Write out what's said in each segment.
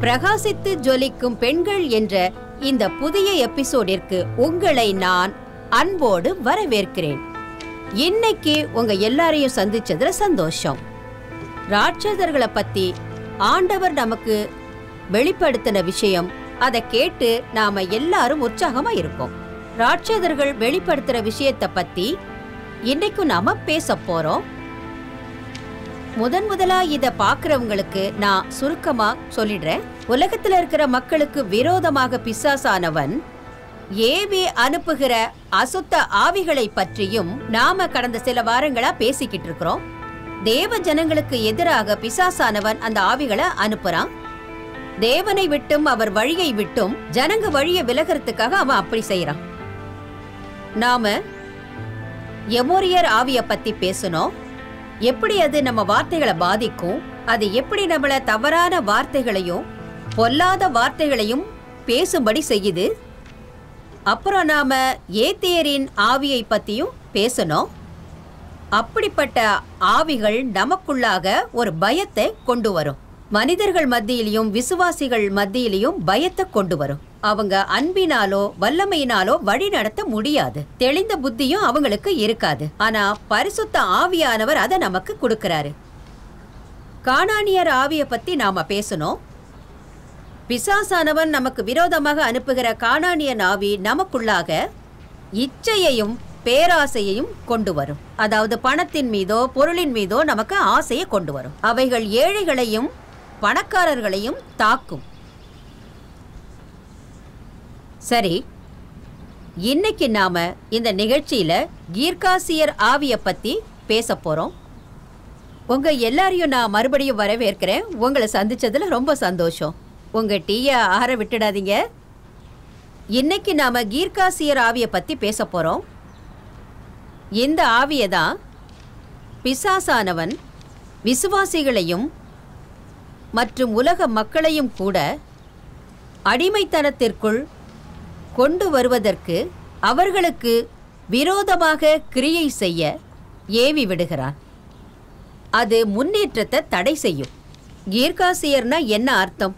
பிரகாசித்து ஜொலிக்கும் பெண்கள் என்ற இந்த புதிய எபிசோடிற்கு உங்களை நான் அன்போடு வரவேற்கிறேன் இன்னைக்கு உங்க எல்லாரையும் சந்திச்சதுல சந்தோஷம் ராட்சதர்களை பத்தி ஆண்டவர் நமக்கு வெளிப்படுத்தின விஷயம் அதை கேட்டு நாம எல்லாரும் உற்சாகமா இருக்கோம் ராட்சதர்கள் வெளிப்படுத்துற விஷயத்தை பத்தி இன்னைக்கும் நாம பேச போறோம் முதன் முதலா இத பாக்குறவங்களுக்கு நான் சுருக்கமா சொல்லிடுறேன் உலகத்துல இருக்கிற மக்களுக்கு விரோதமாக பிசாசானவன் ஏவி அனுப்புகிற அசுத்த ஆவிகளை பற்றியும் நாம கடந்த சில வாரங்களா பேசிக்கிட்டு இருக்கிறோம் தேவ ஜனங்களுக்கு எதிராக பிசாசானவன் அந்த ஆவிகளை அனுப்புறான் தேவனை விட்டும் அவர் வழியை விட்டும் ஜனங்க வழியை விலகிறதுக்காக அவன் அப்படி செய்யறான் நாம எமோரியர் ஆவிய பத்தி பேசணும் எப்படி அது நம்ம வார்த்தைகளை பாதிக்கும் அது எப்படி நம்மள தவறான வார்த்தைகளையும் பொல்லாத வார்த்தைகளையும் பேசும்படி செய்யுது அப்புறம் நாம ஏத்தியரின் ஆவியை பத்தியும் பேசணும் அப்படிப்பட்ட ஆவிகள் நமக்குள்ளாக ஒரு பயத்தை கொண்டு வரும் மனிதர்கள் மத்தியிலையும் விசுவாசிகள் மத்தியிலையும் பயத்தை கொண்டு வரும் அவங்க அன்பினாலோ வல்லமையினாலோ வழி நடத்த முடியாது தெளிந்த புத்தியும் அவங்களுக்கு இருக்காது ஆனா பரிசுத்த ஆவியானவர் அதை நமக்கு கொடுக்கறாரு காணானியர் ஆவிய பத்தி நாம பேசணும் பிசாசானவன் நமக்கு விரோதமாக அனுப்புகிற காணானியன் ஆவி நமக்குள்ளாக இச்சையையும் பேராசையையும் கொண்டு வரும் அதாவது பணத்தின் மீதோ பொருளின் மீதோ நமக்கு ஆசையை கொண்டு வரும் அவைகள் ஏழைகளையும் பணக்காரர்களையும் தாக்கும் சரி இன்னைக்கு நாம இந்த நிகழ்ச்சியில கீர்காசியர் ஆவிய பத்தி பேச போறோம் உங்க எல்லாரையும் நான் மறுபடியும் வரவேற்கிறேன் உங்களை சந்திச்சதுல ரொம்ப சந்தோஷம் உங்க டீயை ஆற விட்டுடாதீங்க இன்னைக்கு நாம கீர்காசியர் ஆவிய பத்தி பேச போறோம் இந்த ஆவியை தான் பிசாசானவன் விசுவாசிகளையும் மற்றும் உலக மக்களையும் கூட அடிமைத்தனத்திற்குள் கொண்டு வருவதற்கு அவர்களுக்கு விரோதமாக கிரியை செய்ய ஏவி விடுகிறான் அது முன்னேற்றத்தை தடை செய்யும் கீர்காசியர்னா என்ன அர்த்தம்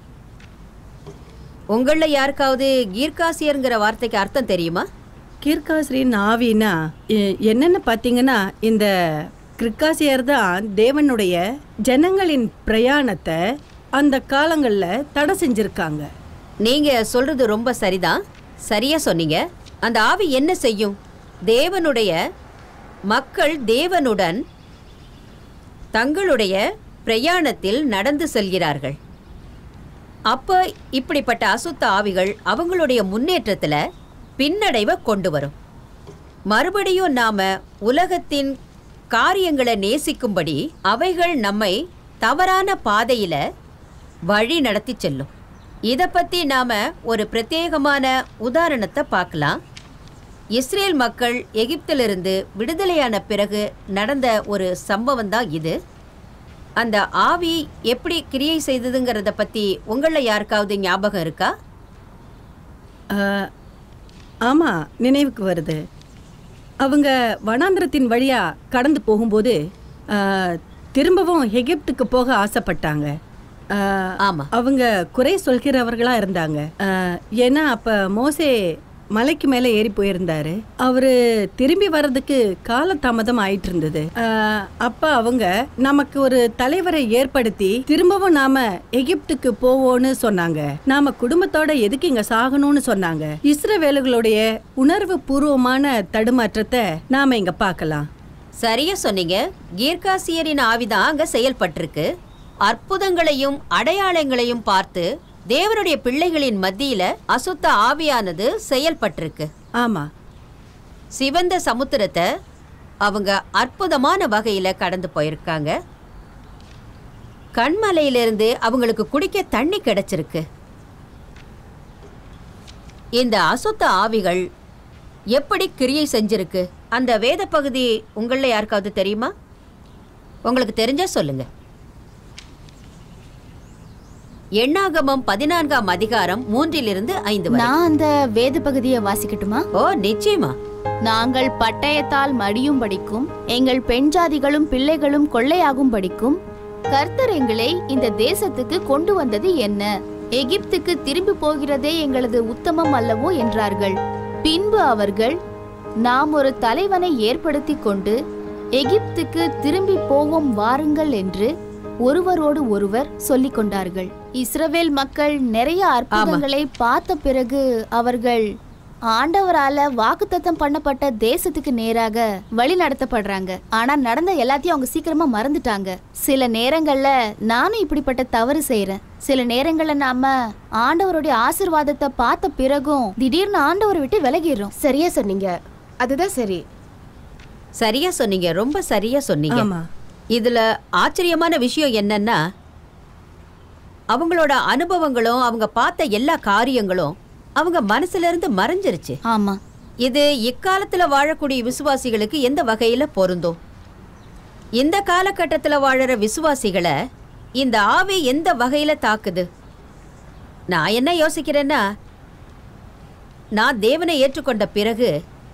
உங்கள யாருக்காவது கீர்காசியர்ங்கிற வார்த்தைக்கு அர்த்தம் தெரியுமா கீர்காசிரின் ஆவினா எ- என்னன்னு பார்த்தீங்கன்னா இந்த கிர்காசியர் தான் தேவனுடைய ஜனங்களின் பிரயாணத்தை அந்த காலங்களில் தடை செஞ்சிருக்காங்க நீங்க சொல்றது ரொம்ப சரிதான் சரியா சொன்னீங்க அந்த ஆவி என்ன செய்யும் தேவனுடைய மக்கள் தேவனுடன் தங்களுடைய பிரயாணத்தில் நடந்து செல்கிறார்கள் அப்ப இப்படிப்பட்ட அசுத்த ஆவிகள் அவங்களுடைய முன்னேற்றத்துல பின்னடைவை கொண்டு வரும் மறுபடியும் நாம உலகத்தின் காரியங்களை நேசிக்கும்படி அவைகள் நம்மை தவறான பாதையில வழி நடத்தி செல்லும் இத பத்தி நாம ஒரு பிரத்யேகமான உதாரணத்தை பார்க்கலாம் இஸ்ரேல் மக்கள் எகிப்திலிருந்து விடுதலையான பிறகு நடந்த ஒரு சம்பவம் தான் இது அந்த ஆவி எப்படி கிரியை செய்ததுங்கிறத பத்தி உங்கள யாருக்காவது ஞாபகம் இருக்கா ஆமாம் நினைவுக்கு வருது அவங்க வனாந்திரத்தின் வழியாக கடந்து போகும்போது ஆ, திரும்பவும் எகிப்துக்கு போக ஆசைப்பட்டாங்க ஆ, ஆமா அவங்க குறை சொல்கிறவர்களா இருந்தாங்க அஹ், ஏன்னா அப்ப மோசே மலைக்கு மேலே ஏறி போயிருந்தாரு அவரு திரும்பி வர்றதுக்கு காலதாமதம் ஆயிட்டு இருந்தது அஹ், அப்ப அவங்க நமக்கு ஒரு தலைவரை ஏற்படுத்தி திரும்பவும் நாம எகிப்துக்கு போவோம்னு சொன்னாங்க நாம குடும்பத்தோட எதுக்கு இங்க சாகணும்னு சொன்னாங்க இஸ்ரவேலுகளுடைய உணர்வு பூர்வமான தடுமாற்றத்தை நாம இங்க பார்க்கலாம் சரியா சொன்னீங்க கீர்காசியரின் ஆவிதான் அங்க செயல்பட்டிருக்கு அற்புதங்களையும் அடையாளங்களையும் பார்த்து தேவனுடைய பிள்ளைகளின் மத்தியில அசுத்த ஆவியானது செயல்பட்டிருக்கு ஆமா சிவந்த சமுத்திரத்தை அவங்க அற்புதமான வகையில கடந்து போயிருக்காங்க கண்மலையிலிருந்து அவங்களுக்கு குடிக்க தண்ணி கிடைச்சிருக்கு இந்த அசுத்த ஆவிகள் எப்படி கிரியை செஞ்சிருக்கு அந்த வேத பகுதி உங்கள யாருக்காவது தெரியுமா உங்களுக்கு தெரிஞ்சா சொல்லுங்க எண்ணாகமம் பதினான்காம் அதிகாரம் மூன்றிலிருந்து ஐந்து வரை நான் அந்த வேத பகுதியை வாசிக்கட்டுமா ஓ நிச்சயமா நாங்கள் பட்டயத்தால் மடியும்படிக்கும் எங்கள் பெண் ஜாதிகளும் பிள்ளைகளும் கொள்ளையாகும்படிக்கும் கர்த்தர் எங்களை இந்த தேசத்துக்கு கொண்டு வந்தது என்ன எகிப்துக்கு திரும்பி போகிறதே எங்களது உத்தமம் அல்லவோ என்றார்கள் பின்பு அவர்கள் நாம் ஒரு தலைவனை ஏற்படுத்தி கொண்டு எகிப்துக்கு திரும்பி போவோம் வாருங்கள் என்று ஒருவரோடு ஒருவர் சொல்லிக் கொண்டார்கள் இஸ்ரவேல் மக்கள் நிறைய அற்புதங்களை பார்த்த பிறகு அவர்கள் ஆண்டவரால வாக்குத்தத்தம் பண்ணப்பட்ட தேசத்துக்கு நேராக வழி நடத்தப்படுறாங்க ஆனா நடந்த எல்லாத்தையும் அவங்க சீக்கிரமா மறந்துட்டாங்க சில நேரங்கள்ல நானும் இப்படிப்பட்ட தவறு செய்யறேன் சில நேரங்கள்ல நாம ஆண்டவருடைய ஆசிர்வாதத்தை பார்த்த பிறகும் திடீர்னு ஆண்டவரை விட்டு விலகிடுறோம் சரியா சொன்னீங்க அதுதான் சரி சரியா சொன்னீங்க ரொம்ப சரியா சொன்னீங்க ஆமா இதுல ஆச்சரியமான விஷயம் என்னன்னா அவங்களோட அனுபவங்களும் அவங்க பார்த்த எல்லா காரியங்களும் அவங்க மனசுல இருந்து மறைஞ்சிருச்சு ஆமா இது இக்காலத்துல வாழக்கூடிய விசுவாசிகளுக்கு எந்த வகையில பொருந்தும் இந்த காலகட்டத்துல வாழற விசுவாசிகளை இந்த ஆவி எந்த வகையில தாக்குது நான் என்ன யோசிக்கிறேன்னா நான் தேவனை ஏற்றுக்கொண்ட பிறகு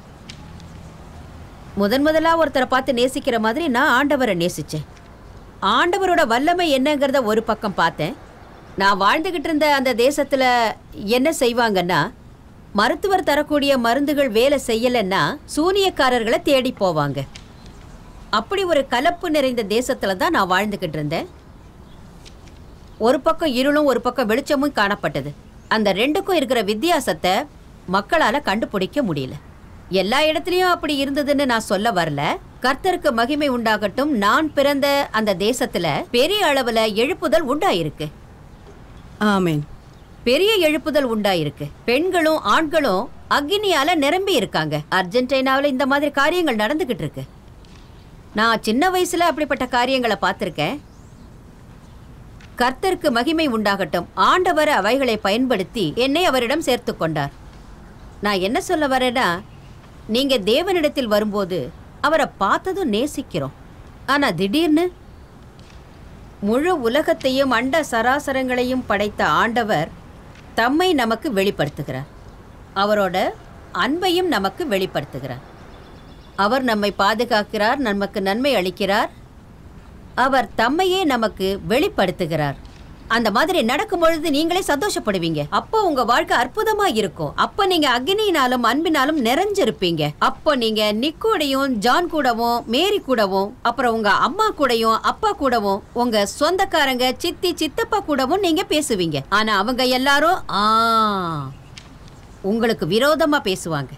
முதன் முதலா ஒருத்தரை பார்த்து நேசிக்கிற மாதிரி நான் ஆண்டவரை நேசிச்சேன் ஆண்டவரோட வல்லமை என்னங்கிறத ஒரு பக்கம் பார்த்தேன் நான் வாழ்ந்துகிட்டு இருந்த அந்த தேசத்துல என்ன செய்வாங்கன்னா மருத்துவர் தரக்கூடிய மருந்துகள் வேலை செய்யலைன்னா சூனியக்காரர்களை தேடி போவாங்க அப்படி ஒரு கலப்பு நிறைந்த தேசத்துல தான் நான் வாழ்ந்துகிட்டு இருந்தேன் ஒரு பக்கம் இருளும் ஒரு பக்கம் வெளிச்சமும் காணப்பட்டது அந்த ரெண்டுக்கும் இருக்கிற வித்தியாசத்தை மக்களால கண்டுபிடிக்க முடியல எல்லா இடத்துலயும் அப்படி இருந்ததுன்னு நான் சொல்ல வரல கர்த்தருக்கு மகிமை உண்டாகட்டும் நான் பிறந்த அந்த தேசத்துல பெரிய அளவுல எழுப்புதல் உண்டாயிருக்கு ஆமேன் பெரிய எழுப்புதல் உண்டாயிருக்கு பெண்களும் ஆண்களும் அக்னியால நிரம்பி இருக்காங்க அர்ஜென்டினாவில் இந்த மாதிரி காரியங்கள் நடந்துகிட்டு இருக்கு நான் சின்ன வயசுல அப்படிப்பட்ட காரியங்களை பார்த்திருக்கேன் கர்த்தருக்கு மகிமை உண்டாகட்டும் ஆண்டவர் அவைகளை பயன்படுத்தி என்னை அவரிடம் சேர்த்து கொண்டார் நான் என்ன சொல்ல வரேன்னா நீங்க தேவனிடத்தில் வரும்போது அவரை பார்த்ததும் நேசிக்கிறோம் ஆனா திடீர்னு முழு உலகத்தையும் அண்ட சராசரங்களையும் படைத்த ஆண்டவர் தம்மை நமக்கு வெளிப்படுத்துகிறார் அவரோட அன்பையும் நமக்கு வெளிப்படுத்துகிறார் அவர் நம்மை பாதுகாக்கிறார் நமக்கு நன்மை அளிக்கிறார் அவர் தம்மையே நமக்கு வெளிப்படுத்துகிறார் அந்த மாதிரி நடக்கும் பொழுது நீங்களே சந்தோஷப்படுவீங்க அப்போ உங்க வாழ்க்கை அற்புதமா இருக்கும் அப்ப நீங்க அக்னியினாலும் அன்பினாலும் நிறைஞ்சிருப்பீங்க அப்போ நீங்க நிக் கூடயும் ஜான் கூடவும் மேரி கூடவும் அப்புறம் உங்க அம்மா கூடயும் அப்பா கூடவும் உங்க சொந்தக்காரங்க சித்தி சித்தப்பா கூடவும் நீங்க பேசுவீங்க ஆனா அவங்க எல்லாரும் ஆ உங்களுக்கு விரோதமா பேசுவாங்க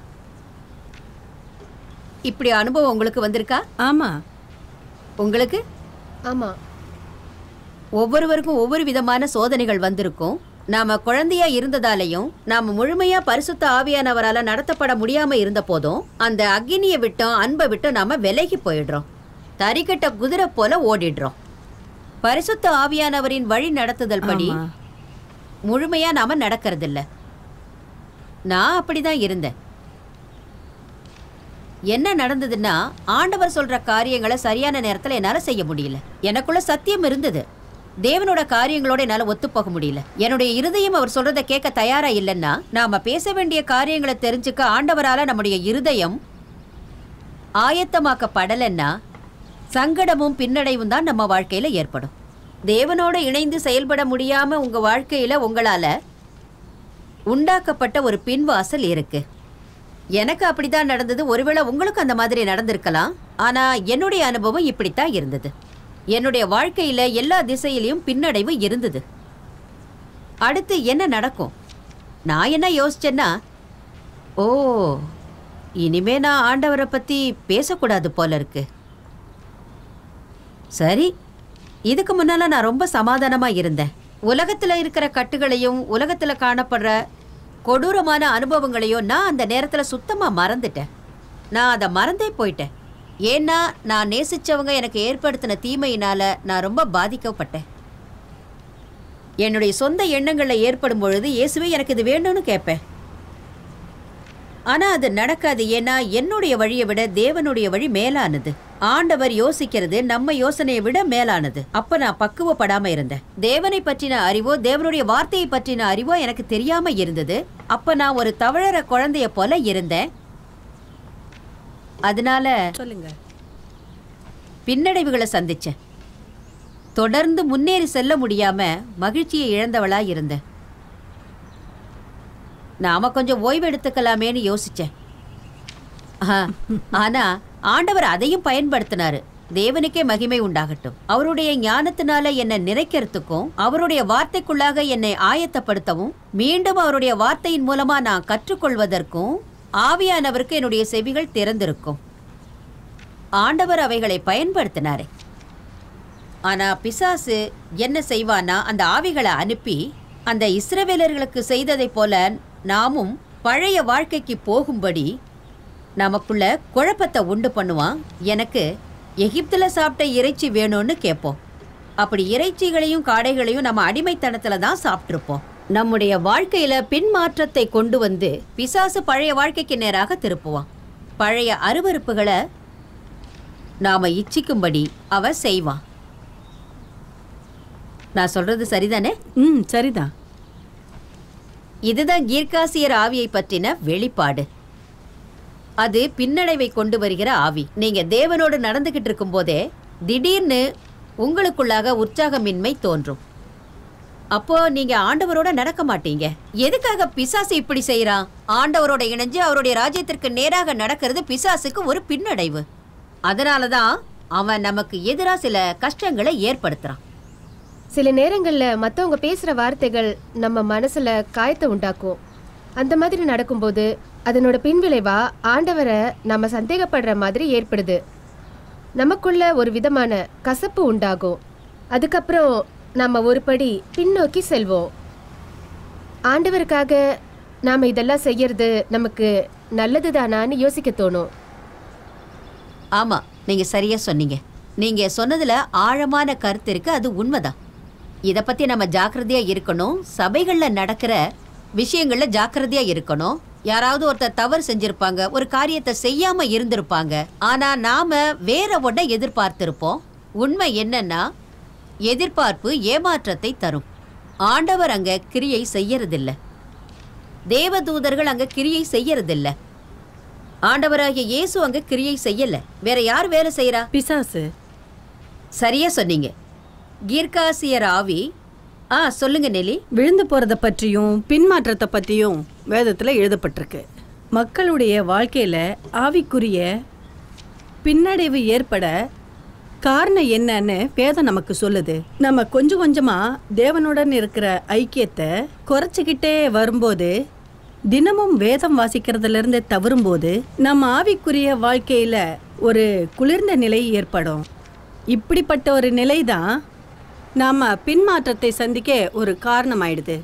இப்படி அனுபவம் உங்களுக்கு வந்திருக்கா ஆமா உங்களுக்கு ஆமா ஒவ்வொருவருக்கும் ஒவ்வொரு விதமான சோதனைகள் வந்திருக்கும் நாம குழந்தையா இருந்ததாலையும் நாம முழுமையா பரிசுத்த ஆவியானவரால நடத்தப்பட முடியாம இருந்த போதும் அந்த அக்னியை விட்டும் அன்பை விட்டும் நாம விலகி போயிடுறோம் தறிக்கட்ட குதிரை போல ஓடிடுறோம் பரிசுத்த ஆவியானவரின் வழி நடத்துதல் படி ஆமா. முழுமையா நாம நடக்கறதில்ல நான் அப்படிதான் இருந்தேன் என்ன நடந்ததுன்னா ஆண்டவர் சொல்ற காரியங்களை சரியான நேரத்துல என்னால செய்ய முடியல எனக்குள்ள சத்தியம் இருந்தது தேவனோட காரியங்களோட என்னால ஒத்துப்போக முடியல என்னுடைய இருதயம் அவர் சொல்றத கேட்க தயாரா இல்லைன்னா நாம பேச வேண்டிய காரியங்களை தெரிஞ்சுக்க ஆண்டவரால நம்முடைய இருதயம் ஆயத்தமாக்கப்படலைன்னா சங்கடமும் பின்னடைவும் தான் நம்ம வாழ்க்கையில ஏற்படும் தேவனோட இணைந்து செயல்பட முடியாம உங்க வாழ்க்கையில உங்களால உண்டாக்கப்பட்ட ஒரு பின்வாசல் இருக்கு எனக்கு அப்படிதான் நடந்தது ஒருவேளை உங்களுக்கு அந்த மாதிரி நடந்திருக்கலாம் ஆனா என்னுடைய அனுபவம் இப்படித்தான் இருந்தது என்னுடைய வாழ்க்கையில எல்லா திசையிலையும் பின்னடைவு இருந்தது அடுத்து என்ன நடக்கும் நான் என்ன யோசிச்சேன்னா ஓ இனிமே நான் ஆண்டவரை பத்தி பேசக்கூடாது போல இருக்கு சரி இதுக்கு முன்னால நான் ரொம்ப சமாதானமா இருந்தேன் உலகத்துல இருக்கிற கட்டுகளையும் உலகத்துல காணப்படுற கொடூரமான அனுபவங்களையும் நான் அந்த நேரத்துல சுத்தமா மறந்துட்டேன் நான் அதை மறந்தே போயிட்டேன் ஏன்னா நான் நேசிச்சவங்க எனக்கு ஏற்படுத்தின தீமையினால நான் ரொம்ப பாதிக்கப்பட்டேன் என்னுடைய சொந்த எண்ணங்கள்ல ஏற்படும் பொழுது இயேசுவே எனக்கு இது வேணும்னு கேட்பேன் ஆனா அது நடக்காது ஏன்னா என்னுடைய வழியை விட தேவனுடைய வழி மேலானது ஆண்டவர் யோசிக்கிறது நம்ம யோசனையை விட மேலானது அப்ப நான் பக்குவப்படாம இருந்தேன் தேவனை பற்றின அறிவோ தேவனுடைய வார்த்தையை பற்றின அறிவோ எனக்கு தெரியாம இருந்தது அப்ப நான் ஒரு தவழற குழந்தைய போல இருந்தேன் அதனால சொல்லுங்க பின்னடைவுகளை சந்திச்சேன் தொடர்ந்து முன்னேறி செல்ல முடியாம மகிழ்ச்சியை இழந்தவளா இருந்தேன் நாம கொஞ்சம் ஓய்வு எடுத்துக்கலாமேன்னு யோசிச்சேன் ஆ, ஆனா ஆண்டவர் அதையும் பயன்படுத்தினாரு தேவனுக்கே மகிமை உண்டாகட்டும் அவருடைய ஞானத்தினால என்னை நிறைக்கிறதுக்கும் அவருடைய வார்த்தைக்குள்ளாக என்னை ஆயத்தப்படுத்தவும் மீண்டும் அவருடைய வார்த்தையின் மூலமா நான் கற்றுக்கொள்வதற்கும் ஆவியானவருக்கு என்னுடைய செவிகள் திறந்திருக்கும் ஆண்டவர் அவைகளை பயன்படுத்தினாரே ஆனா பிசாசு என்ன செய்வானா அந்த ஆவிகளை அனுப்பி அந்த இஸ்ரவேலர்களுக்கு செய்ததைப் போல நாமும் பழைய வாழ்க்கைக்கு போகும்படி நமக்குள்ள குழப்பத்தை உண்டு பண்ணுவான் எனக்கு எகிப்துல சாப்பிட்ட இறைச்சி வேணும்னு கேட்போம் அப்படி இறைச்சிகளையும் காடைகளையும் நம்ம அடிமைத்தனத்துல தான் சாப்பிட்ருப்போம் நம்முடைய வாழ்க்கையில பின்மாற்றத்தை கொண்டு வந்து பிசாசு பழைய வாழ்க்கைக்கு நேராக திருப்புவான் பழைய அருவருப்புகளை நாம இச்சிக்கும்படி அவ செய்வான் நான் சொல்றது சரிதானே ம் சரிதான் இதுதான் கீர்காசியர் ஆவியை பற்றின வெளிப்பாடு அது பின்னடைவை கொண்டு வருகிற ஆவி நீங்க தேவனோடு நடந்துகிட்டு இருக்கும்போதே திடீர்னு உங்களுக்குள்ளாக உற்சாகமின்மை தோன்றும் அப்போ நீங்க ஆண்டவரோட நடக்க மாட்டீங்க எதுக்காக பிசாசு இப்படி செய்றான் ஆண்டவரோட இணைஞ்சு அவருடைய ராஜ்யத்திற்கு நேராக நடக்கிறது பிசாசுக்கு ஒரு பின்னடைவு அதனால தான் அவன் நமக்கு எதிரா சில கஷ்டங்களை ஏற்படுத்துறான் சில நேரங்கள்ல மத்தவங்க பேசுற வார்த்தைகள் நம்ம மனசுல காயத்தை உண்டாக்கும் அந்த மாதிரி நடக்கும்போது அதனோட பின்விளைவா ஆண்டவரை நம்ம சந்தேகப்படுற மாதிரி ஏற்படுது நமக்குள்ள ஒரு விதமான கசப்பு உண்டாகும் அதுக்கப்புறம் நம்ம ஒரு படி பின்னோக்கி செல்வோம் ஆண்டவருக்காக நாம இதெல்லாம் செய்யறது நமக்கு நல்லதுதானான்னு யோசிக்க தோணும் ஆமா நீங்க சரியா சொன்னீங்க நீங்க சொன்னதுல ஆழமான கருத்து இருக்கு அது உண்மைதான் இத பத்தி நம்ம ஜாக்கிரதையா இருக்கணும் சபைகள்ல நடக்கிற விஷயங்கள்ல ஜாக்கிரதையா இருக்கணும் யாராவது ஒருத்தர் தவறு செஞ்சிருப்பாங்க ஒரு காரியத்தை செய்யாம இருந்திருப்பாங்க ஆனா நாம வேற ஒன்றை எதிர்பார்த்திருப்போம் உண்மை என்னன்னா எதிர்பார்ப்பு ஏமாற்றத்தை தரும் ஆண்டவர் அங்க கிரியை செய்யறதில்ல தேவதூதர்கள் அங்க கிரியை செய்யறதில்ல ஆண்டவராகிய இயேசு அங்க கிரியை செய்யல வேற யார் வேலை செய்யறா பிசாசு சரியா சொன்னீங்க கீர்காசியர் ஆவி ஆ சொல்லுங்க நெலி விழுந்து போறத பற்றியும் பின்மாற்றத்தை பற்றியும் வேதத்தில் எழுதப்பட்டிருக்கு மக்களுடைய வாழ்க்கையில ஆவிக்குரிய பின்னடைவு ஏற்பட காரணம் என்னன்னு வேதம் நமக்கு சொல்லுது நம்ம கொஞ்சம் கொஞ்சமா தேவனுடன் இருக்கிற ஐக்கியத்தை குறைச்சிக்கிட்டே வரும்போது தினமும் வேதம் வாசிக்கிறதுல இருந்து தவறும்போது நம்ம ஆவிக்குரிய வாழ்க்கையில ஒரு குளிர்ந்த நிலை ஏற்படும் இப்படிப்பட்ட ஒரு நிலை தான் நாம பின்மாற்றத்தை சந்திக்க ஒரு காரணமாயிடுது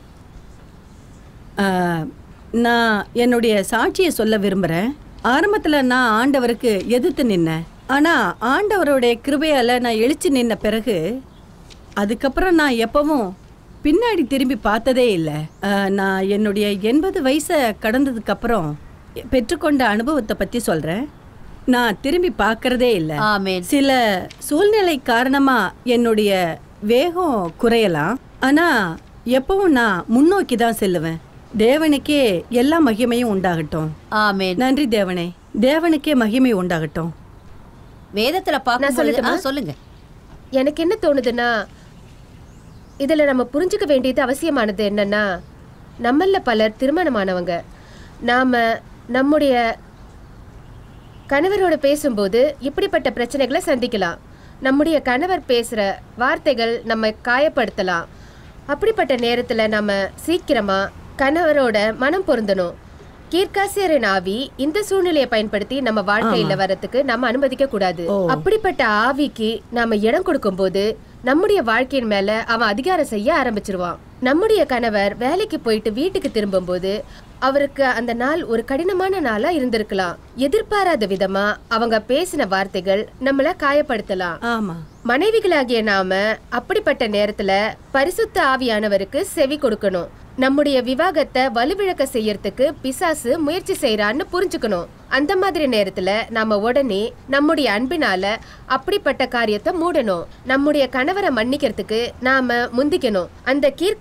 ஆஹ், நான் என்னுடைய சாட்சியை சொல்ல விரும்புகிறேன் ஆரம்பத்தில் நான் ஆண்டவருக்கு எதிர்த்து நின்னேன் ஆனால் ஆண்டவருடைய கிருபையால் நான் எழுச்சி நின்ன பிறகு அதுக்கப்புறம் நான் எப்பவும் பின்னாடி திரும்பி பார்த்ததே இல்லை ஆஹ், நான் என்னுடைய எண்பது வயசை கடந்ததுக்கப்புறம் பெற்றுக்கொண்ட அனுபவத்தை பற்றி சொல்கிறேன் நான் திரும்பி பார்க்கறதே இல்லை ஆமென் சில சூழ்நிலை காரணமா என்னுடைய வேகம் குறையலாம் ஆனா எப்பவும் நான் முன்னோக்கி தான் செல்லுவேன் தேவனுக்கே எல்லா மகிமையும் உண்டாகட்டும் ஆமென் நன்றி தேவனே தேவனுக்கே மகிமை உண்டாகட்டும் வேதத்துல பார்க்கும் சொல்லட்டுமா? சொல்லுங்க எனக்கு என்ன தோணுதுன்னா இதுல நம்ம புரிஞ்சுக்க வேண்டியது அவசியமானது என்னன்னா நம்மள பலர் திருமணமானவங்க நாம நம்முடைய கணவரோட பேசும்போது இப்படிப்பட்ட பிரச்சனைகளை சந்திக்கலாம் நம்முடைய கணவர் பேசுற வார்த்தைகள் நம்ம காயப்படுத்தலாம் அப்படிப்பட்ட நேரத்துல நம்ம சீக்கிரமா கணவரோட மனம் பொருந்தணும் கீர்காசியரின் ஆவி இந்த சூழ்நிலையை பயன்படுத்தி நம்ம வாழ்க்கையில வரதுக்கு நம்ம அனுமதிக்க கூடாது ஓ. அப்படிப்பட்ட ஆவிக்கு நாம இடம் கொடுக்கும்போது நம்முடைய வாழ்க்கையின் மேல அவன் அதிகாரம் செய்ய ஆரம்பிச்சிருவான் நம்முடைய கணவர் வேலைக்கு போயிட்டு வீட்டுக்கு திரும்பும்போது அவருக்கு அந்த நாள் ஒரு கடினமான நாளா இருந்திருக்கலாம் எதிர்பாராத விதமா அவங்க பேசின வார்த்தைகள் நம்மள காயப்படுத்தலாம் ஆமா மனைவிகளாகிய நாம அப்படிப்பட்ட நேரத்துல பரிசுத்த ஆவியானவருக்கு செவி கொடுக்கணும் நம்முடைய விவாகத்தை வலுவிழக்க செய்யறதுக்கு பிசாசு முயற்சி செய்யறான்னு புரிஞ்சுக்கணும் அந்த மாதிரி நேரத்துல நாம உடனே நம்முடைய அன்பினால அப்படிப்பட்ட காரியத்தை மூடணும் நம்முடைய கணவரை மன்னிக்கிறதுக்கு நாம முந்திக்கணும் அந்த கீர்க்கா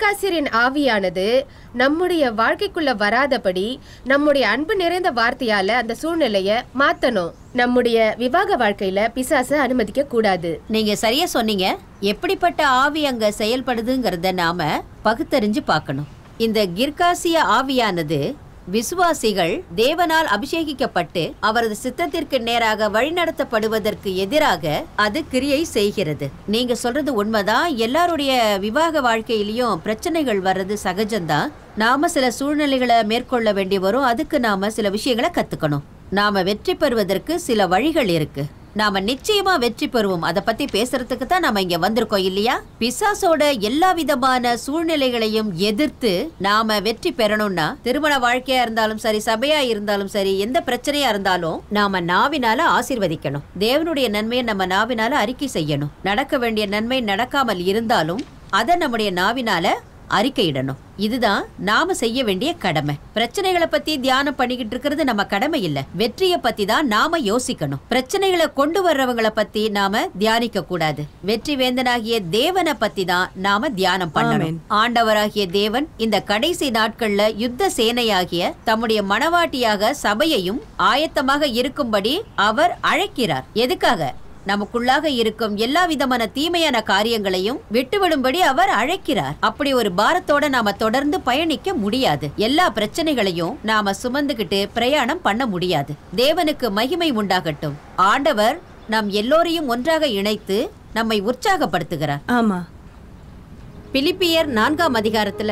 கிர்காசியரின் ஆவியானது நம்முடைய வாழ்க்கைக்குள்ள வராதபடி நம்முடைய அன்பு நிறைந்த வார்த்தையால அந்த சூழ்நிலைய மாத்தணும் நம்முடைய விவாக வாழ்க்கையில பிசாச அனுமதிக்க கூடாது நீங்க சரியா சொன்னீங்க எப்படிப்பட்ட ஆவி அங்க செயல்படுதுங்கிறத நாம பகுத்தறிஞ்சு பார்க்கணும் இந்த கிர்காசிய ஆவியானது விசுவாசிகள் தேவனால் அபிஷேகிக்கப்பட்டு அவரது சித்தத்திற்கு நேராக வழிநடத்தப்படுவதற்கு எதிராக அது கிரியை செய்கிறது நீங்க சொல்றது உண்மைதான் எல்லாருடைய விவாக வாழ்க்கையிலயும் பிரச்சனைகள் வர்றது சகஜம்தான் நாம சில சூழ்நிலைகளை மேற்கொள்ள வேண்டி வரும் அதுக்கு நாம சில விஷயங்களை கத்துக்கணும் நாம வெற்றி பெறுவதற்கு சில வழிகள் இருக்கு நாம நிச்சயமா வெற்றி பெறுவோம் அத பத்தி பேசுறதுக்கு தான் நாம இங்க வந்திருக்கோம் இல்லையா பிசாசோட எல்லா விதமான சூழ்நிலைகளையும் எதிர்த்து நாம வெற்றி பெறணும்னா திருமண வாழ்க்கையா இருந்தாலும் சரி சபையா இருந்தாலும் சரி எந்த பிரச்சனையா இருந்தாலும் நாம நாவினால ஆசீர்வதிக்கணும் தேவனுடைய நன்மையை நம்ம நாவினால அறிக்கை செய்யணும் நடக்க வேண்டிய நன்மை நடக்காமல் இருந்தாலும் அதை நம்முடைய நாவினால அறிக்கையிடணும் இதுதான் நாம செய்ய வேண்டிய கடமை பிரச்சனைகளை பத்தி தியானம் பண்ணிக்கிட்டு இருக்கிறது நம்ம கடமை இல்ல வெற்றிய பத்தி தான் நாம யோசிக்கணும் பிரச்சனைகளை கொண்டு வர்றவங்கள பத்தி நாம தியானிக்க கூடாது வெற்றி வேந்தனாகிய தேவனை பத்தி தான் நாம தியானம் பண்ணணும் ஆண்டவராகிய தேவன் இந்த கடைசி நாட்கள்ல யுத்த சேனையாகிய தம்முடைய மணவாட்டியாக சபையையும் ஆயத்தமாக இருக்கும்படி அவர் அழைக்கிறார் எதுக்காக நமக்குள்ளாக இருக்கும் எல்லா விதமான தீமையான காரியங்களையும் விட்டுவிடும்படி அவர் அழைக்கிறார் அப்படி ஒரு பாரத்தோட நாம தொடர்ந்து பயணிக்க முடியாது எல்லா பிரச்சனைகளையும் நாம சுமந்துகிட்டு பிரயாணம் பண்ண முடியாது தேவனுக்கு மகிமை உண்டாகட்டும் ஆண்டவர் நம் எல்லோரையும் ஒன்றாக இணைத்து நம்மை உற்சாகப்படுத்துகிறார் ஆமா பிலிப்பியர் நான்காம் அதிகாரத்துல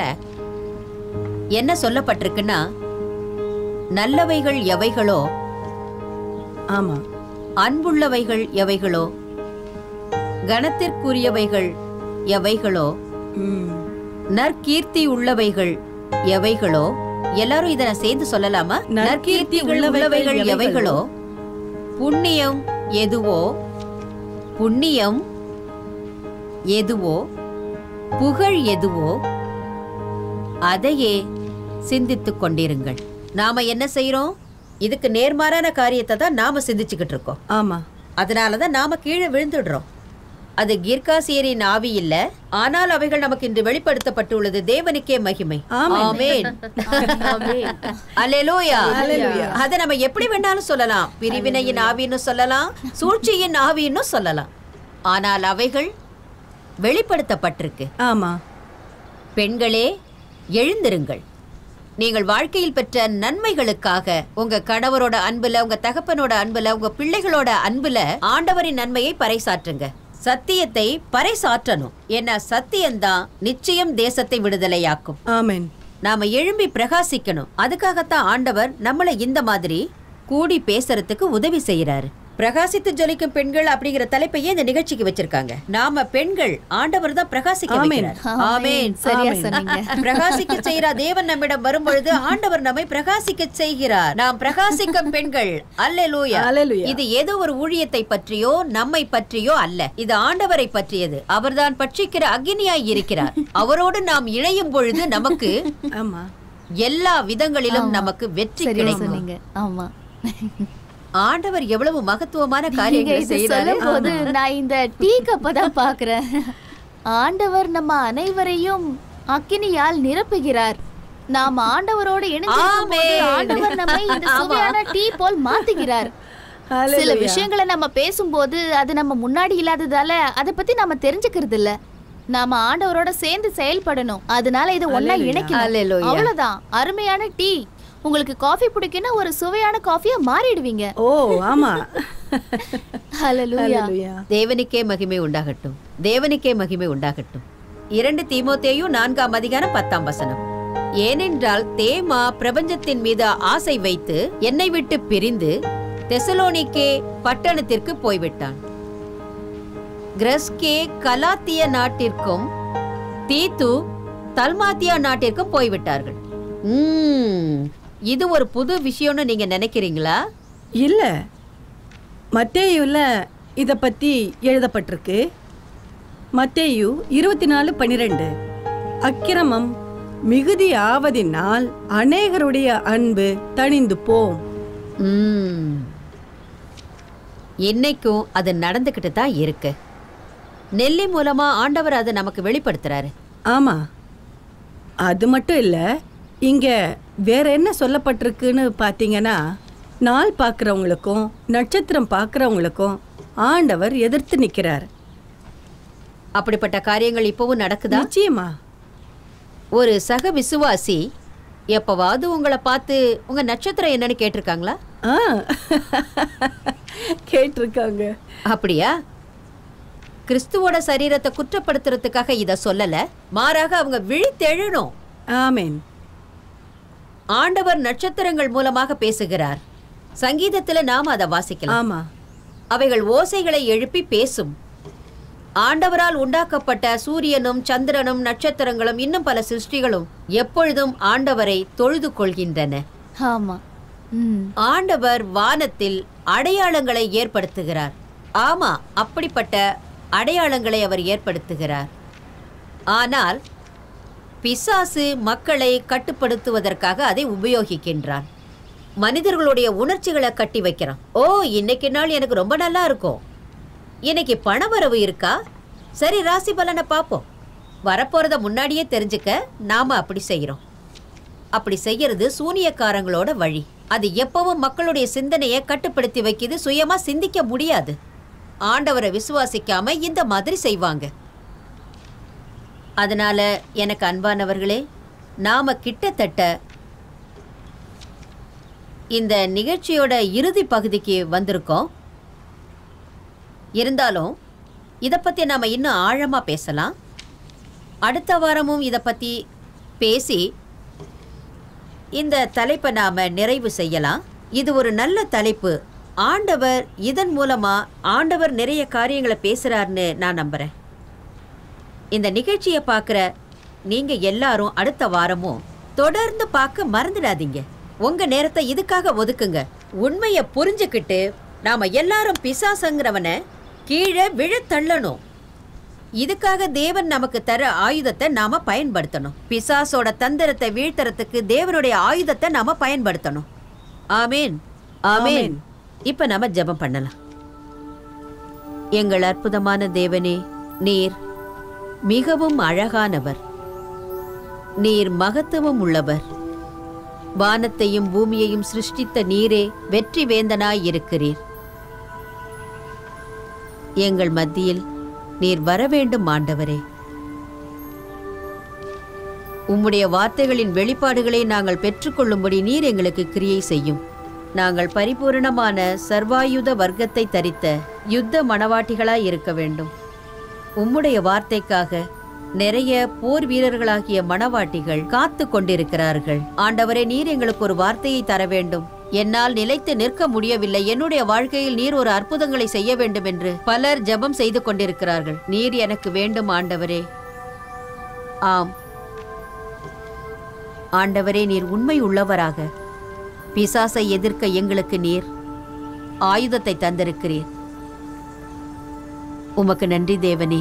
என்ன சொல்லப்பட்டிருக்குன்னா நல்லவைகள் எவைகளோ ஆமா அன்புள்ளவைகள் எவைகளோ கணத்திற்குரியவைகள் எவைகளோ ம். நற்கீர்த்தி உள்ளவைகள் எவைகளோ எல்லாரும் இத நான் சேர்ந்து சொல்லலாமா நற்கீர்த்தி உள்ளவைகள் உள்ளவைகள் எவைகளோ புண்ணியம் எதுவோ புண்ணியம் எதுவோ புகழ் எதுவோ அதையே சிந்தித்துக் கொண்டிருங்கள் நாம என்ன செய்றோம் இதுக்கு நேர்மாறான காரியத்தை தான் நாம சிந்திச்சுக்கிட்டு இருக்கோம் ஆமா அதனாலதான் நாம கீழே விழுந்துடுறோம் அது கீர்காசியரின் ஆவி இல்ல ஆனால் அவைகள் நமக்கு இன்று வெளிப்படுத்தப்பட்டுள்ளது தேவனுக்கே மகிமை ஆமென் அல்லேலூயா அத நம்ம எப்படி வேணாலும் சொல்லலாம் பிரிவினையின் ஆவின்னு சொல்லலாம் சூழ்ச்சியின் ஆவின்னு சொல்லலாம் ஆனால் அவைகள் வெளிப்படுத்தப்பட்டிருக்கு ஆமா பெண்களே எழுந்திருங்கள் நீங்கள் வாழ்க்கையில் பெற்ற நன்மைகளுக்காக உங்க கணவரோட அன்புல உங்க தகப்பனோட அன்புல உங்க பிள்ளைகளோட அன்புல ஆண்டவரின் நன்மையை பறைசாற்றுங்க சத்தியத்தை பறைசாற்றணும் ஏன்னா சத்தியம்தான் நிச்சயம் தேசத்தை விடுதலையாக்கும் ஆமென் நாம எழும்பி பிரகாசிக்கணும் அதுக்காகத்தான் ஆண்டவர் நம்மள இந்த மாதிரி கூடி பேசுறதுக்கு உதவி செய்யறாரு பிரகாசித்து ஜொலிக்கும் பெண்கள் அப்படிங்கிற தலைப்பையே இந்த நிகழ்ச்சிக்கு வச்சிருக்காங்க நாம பெண்கள் ஆண்டவர் தான் பிரகாசிக்க வைக்கிறார் ஆமென் சரியா சொன்னீங்க பிரகாசிக்க செய்கிற தேவன் நம்மிடம் வரும்பொழுது ஆண்டவர் நம்மை பிரகாசிக்க செய்கிறார் நாம் பிரகாசிக்கும் பெண்கள் அல்லேலூயா அல்லேலூயா. இது ஏதோ ஒரு ஊழியத்தை பற்றியோ நம்மை பற்றியோ அல்ல இது ஆண்டவரை பற்றியது அவர்தான் பட்சிக்கிற அக்னியாய் இருக்கிறார் அவரோடு நாம் இணையும் பொழுது நமக்கு ஆமா எல்லா விதங்களிலும் நமக்கு வெற்றி சரியா கிடைக்கும் சொன்னீங்க ஆமா ஆண்டவர் எவ்வளவு மகத்துவமான நீங்க காரியங்களை இது செய்யறாரு சொல்லும் போது நான் இந்த டீ கப்பை தான் பாக்குறேன் ஆண்டவர் நம்ம அனைவரையும் அக்கினியால் நிரப்புகிறார் நாம் ஆண்டவரோடு இணைந்திருக்கும் போது ஆமென். ஆண்டவர் நம்மை இந்த சுவையான டீ போல் மாத்துகிறார் சில ஹalleluya. விஷயங்களை நம்ம பேசும்போது அது நம்ம முன்னாடி இல்லாததால அதை பத்தி நாம தெரிஞ்சுக்கிறது இல்ல நாம ஆண்டவரோட சேர்ந்து செயல்படணும் அதனால இதை ஒண்ணா Hallelujah. இணைக்கணும் Hallelujah. அவ்வளவுதான் அருமையான டீ உங்களுக்கு காஃபி பிடிக்குன்னா ஒரு சுவையான காஃபியா மாறிடுவீங்க ஓ ஆமா ஹalleluya ஹalleluya. தேவனுக்கே மகிமை உண்டாகட்டும் தேவனுக்கே மகிமை உண்டாகட்டும் இரண்டு தீமோத்தேயும் நான்காம் அதிகாரம் பத்தாம் வசனம் ஏனென்றால் தேமா பிரபஞ்சத்தின் மீது ஆசை வைத்து என்னை விட்டு பிரிந்து தெசலோனிக்கே பட்டணத்திற்கு போய்விட்டான் கிரஸ்கே கலாத்திய நாட்டிற்கும் தீத்து தல்மாத்தியா நாட்டிற்கும் போய்விட்டார்கள் உம், இது ஒரு புது விஷயம்னு நீங்க நினைக்கிறீங்களா இல்ல மத்தேயுல இத பத்தி எழுதப்பட்டிருக்கு மத்தேயு இருபத்தி நாலு பன்னிரெண்டு அக்கிரமம் மிகுதி ஆவதினால் அநேகருடைய அன்பு தணிந்து போம் ம். இன்னைக்கும் அது நடந்துக்கிட்டு தான் இருக்கு நெல்லி மூலமா ஆண்டவர் அதை நமக்கு வெளிப்படுத்துறாரு ஆமா அது மட்டும் இல்ல இங்க வேற என்ன சொல்லப்பட்டிருக்குன்னு பார்த்தீங்கன்னா நாள் பார்க்குறவங்களுக்கும் நட்சத்திரம் பார்க்குறவங்களுக்கும் ஆண்டவர் எதிர்த்து நிற்கிறார் அப்படிப்பட்ட காரியங்கள் இப்பவும் நடக்குதா நிச்சயமா ஒரு சக விசுவாசி எப்பவாவது உங்களை பார்த்து உங்க நட்சத்திரம் என்னன்னு கேட்டிருக்காங்களா ஆ கேட்டிருக்காங்க அப்படியா கிறிஸ்துவோட சரீரத்தை குற்றப்படுத்துறதுக்காக இத சொல்லல மாறாக அவங்க விழித்தெழணும் ஆமேன் ஆண்டவர் நட்சத்திரங்கள் மூலமாக பேசுகிறார் சங்கீதத்துல நாம அதை வாசிக்கலாம் ஆமா அவைகள் ஓசைகளை எழுப்பி பேசும் ஆண்டவரால் உண்டாக்கப்பட்ட சூரியனும் சந்திரனும் நட்சத்திரங்களும் இன்னும் பல சிருஷ்டிகளும் எப்பொழுதும் ஆண்டவரை தொழுது கொள்கின்றன ஆமா ம் ஆண்டவர் வானத்தில் அடையாளங்களை ஏற்படுத்துகிறார் ஆமா அப்படிப்பட்ட அடையாளங்களை அவர் ஏற்படுத்துகிறார் ஆனால் பிசாசு மக்களை கட்டுப்படுத்துவதற்காக அதை உபயோகிக்கின்றான் மனிதர்களுடைய உணர்ச்சிகளை கட்டி வைக்கிறான் ஓ இன்னைக்கு நாள் எனக்கு ரொம்ப நல்லா இருக்கும் இன்னைக்கு பணவரவு இருக்கா சரி ராசி பலனை பார்ப்போம் வரப்போறத முன்னாடியே தெரிஞ்சுக்க நாம அப்படி செய்யறோம் அப்படி செய்யறது சூனியக்காரங்களோட வழி அது எப்பவும் மக்களுடைய சிந்தனையை கட்டுப்படுத்தி வைக்குது சுயமா சிந்திக்க முடியாது ஆண்டவரை விசுவாசிக்காம இந்த மாதிரி செய்வாங்க அதனால எனக்கு அன்பானவர்களே நாம கிட்டத்தட்ட இந்த நிகழ்ச்சியோட இறுதி பகுதிக்கு வந்திருக்கோம் இருந்தாலும் இதை பற்றி நாம் இன்னும் ஆழமாக பேசலாம் அடுத்த வாரமும் இதை பற்றி பேசி இந்த தலைப்பை நாம் நிறைவு செய்யலாம் இது ஒரு நல்ல தலைப்பு ஆண்டவர் இதன் மூலமாக ஆண்டவர் நிறைய காரியங்களை பேசுகிறாருன்னு நான் நம்புகிறேன் இந்த நிகழ்ச்சியை பார்க்குற நீங்கள் எல்லாரும் அடுத்த வாரமும் தொடர்ந்து பார்க்க மறந்துடாதீங்க உங்க நேரத்தை இதுக்காக ஒதுக்குங்க உண்மையை புரிஞ்சுக்கிட்டு நாம எல்லாரும் பிசாசங்கிறவனை கீழே விழத் தள்ளணும் இதுக்காக தேவன் நமக்கு தர ஆயுதத்தை நாம பயன்படுத்தணும் பிசாசோட தந்திரத்தை வீழ்த்தறதுக்கு தேவனுடைய ஆயுதத்தை நாம பயன்படுத்தணும் ஆமேன் ஆமேன் இப்ப நாம ஜெபம் பண்ணலாம் எங்கள் அற்புதமான தேவனே நீர் மிகவும் அழகானவர் நீர் மகத்துவம் உள்ளவர் வானத்தையும் பூமியையும் சிருஷ்டித்த நீரே வெற்றி வேந்தனாய் இருக்கிறீர் எங்கள் மத்தியில் நீர் வர வேண்டும் ஆண்டவரே உம்முடைய வார்த்தைகளின் வெளிப்பாடுகளை நாங்கள் பெற்றுக்கொள்ளும்படி நீர் எங்களுக்கு கிரியை செய்யும் நாங்கள் பரிபூரணமான சர்வாயுத வர்க்கத்தை தரித்த யுத்த மணவாட்டிகளாய் இருக்க வேண்டும் உம்முடைய வார்த்தைக்காக நிறைய போர் வீரர்களாகிய மணவாட்டிகள் காத்து கொண்டிருக்கிறார்கள் ஆண்டவரே நீர் எங்களுக்கு ஒரு வார்த்தையை தர வேண்டும் என்னால் நிலைத்து நிற்க முடியவில்லை என்னுடைய வாழ்க்கையில் நீர் ஒரு அற்புதங்களை செய்ய வேண்டும் என்று பலர் ஜெபம் செய்து கொண்டிருக்கிறார்கள் நீர் எனக்கு வேண்டும் ஆண்டவரே ஆம் ஆண்டவரே நீர் உண்மை உள்ளவராக பிசாசை எதிர்க்க எங்களுக்கு நீர் ஆயுதத்தை தந்திருக்கிறீர் உமக்கு நன்றி தேவனே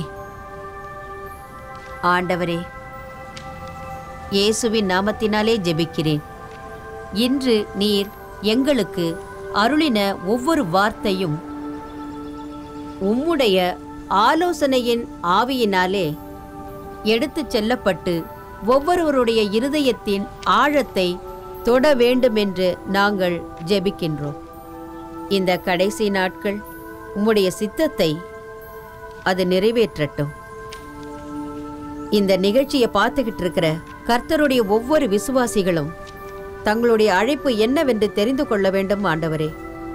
ஆண்டவரே இயேசுவின் நாமத்தினாலே ஜெபிக்கிறேன் இன்று நீர் எங்களுக்கு அருளின ஒவ்வொரு வார்த்தையும் உம்முடைய ஆலோசனையின் ஆவியினாலே எடுத்துச் செல்லப்பட்டு ஒவ்வொருவருடைய இருதயத்தின் ஆழத்தை தொட வேண்டுமென்று நாங்கள் ஜெபிக்கின்றோம் இந்த கடைசி நாட்கள் உம்முடைய சித்தத்தை அது நிறைவேற்றட்டும் இந்த நிகழ்ச்சியை பார்த்துக்கிட்டு இருக்கிற கர்த்தருடைய ஒவ்வொரு விசுவாசிகளும் தங்களுடைய அழைப்பு என்னவென்று தெரிந்து கொள்ள வேண்டும் ஆண்டவரே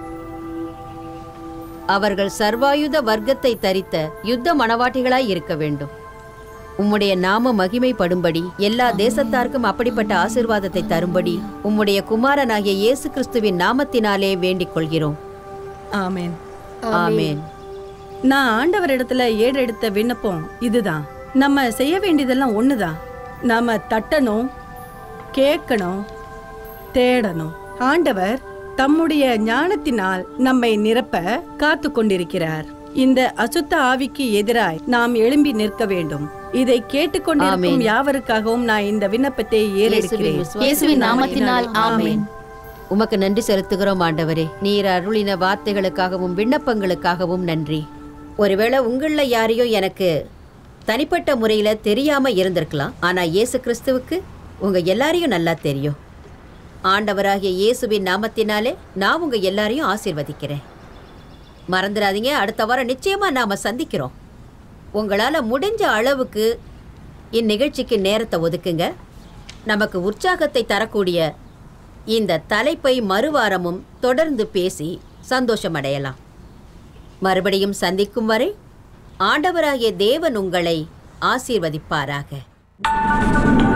அவர்கள் சர்வாயுத வர்க்கத்தை தரித்த யுத்த மணவாட்டிகளாய் இருக்க வேண்டும் உம்முடைய நாம மகிமைப்படும்படி எல்லா தேசத்தாருக்கும் அப்படிப்பட்ட ஆசீர்வாதத்தை தரும்படி உம்முடைய குமாரனாகிய இயேசு கிறிஸ்துவின் நாமத்தினாலே வேண்டிக் கொள்கிறோம் ஆமேன் ஆமென் நான் ஆண்டவரிடத்துல ஏறெடுத்த விண்ணப்பம் இதுதான் நம்ம செய்ய வேண்டியதெல்லாம் ஒண்ணுதான் நாம தட்டணும் கேட்கணும் தேடணும் ஆண்டவர் தம்முடைய ஞானத்தினால் நம்மை நிரப்ப காத்து கொண்டிருக்கிறார் இந்த அசுத்த ஆவிக்கு எதிராய் நாம் எழும்பி நிற்க வேண்டும் இதை கேட்டுக்கொண்டிருக்கும் யாவருக்காகவும் நான் இந்த விண்ணப்பத்தை ஏறெடுக்கிறேன் இயேசுவின் இயேசுவின் நாமத்தினால் ஆமென் உமக்கு நன்றி செலுத்துகிறோம் ஆண்டவரே நீர் அருளின வார்த்தைகளுக்காகவும் விண்ணப்பங்களுக்காகவும் நன்றி ஒருவேளை உங்களில் யாரையும் எனக்கு தனிப்பட்ட முறையில தெரியாம இருந்திருக்கலாம் ஆனா இயேசு கிறிஸ்துவுக்கு உங்க எல்லாரையும் நல்லா தெரியும் ஆண்டவராகிய இயேசுவின் நாமத்தினாலே நான் உங்க எல்லாரையும் ஆசீர்வதிக்கிறேன் மறந்துடாதீங்க அடுத்த வாரம் நிச்சயமா நாம சந்திக்கிறோம் உங்களால முடிஞ்ச அளவுக்கு இந்நிகழ்ச்சிக்கு நேரத்தை ஒதுக்குங்க நமக்கு உற்சாகத்தை தரக்கூடிய இந்த தலைப்பை மறுவாரமும் தொடர்ந்து பேசி சந்தோஷமடையலாம் மறுபடியும் சந்திக்கும் வரை ஆண்டவராகிய தேவன் உங்களை ஆசீர்வதிப்பாராக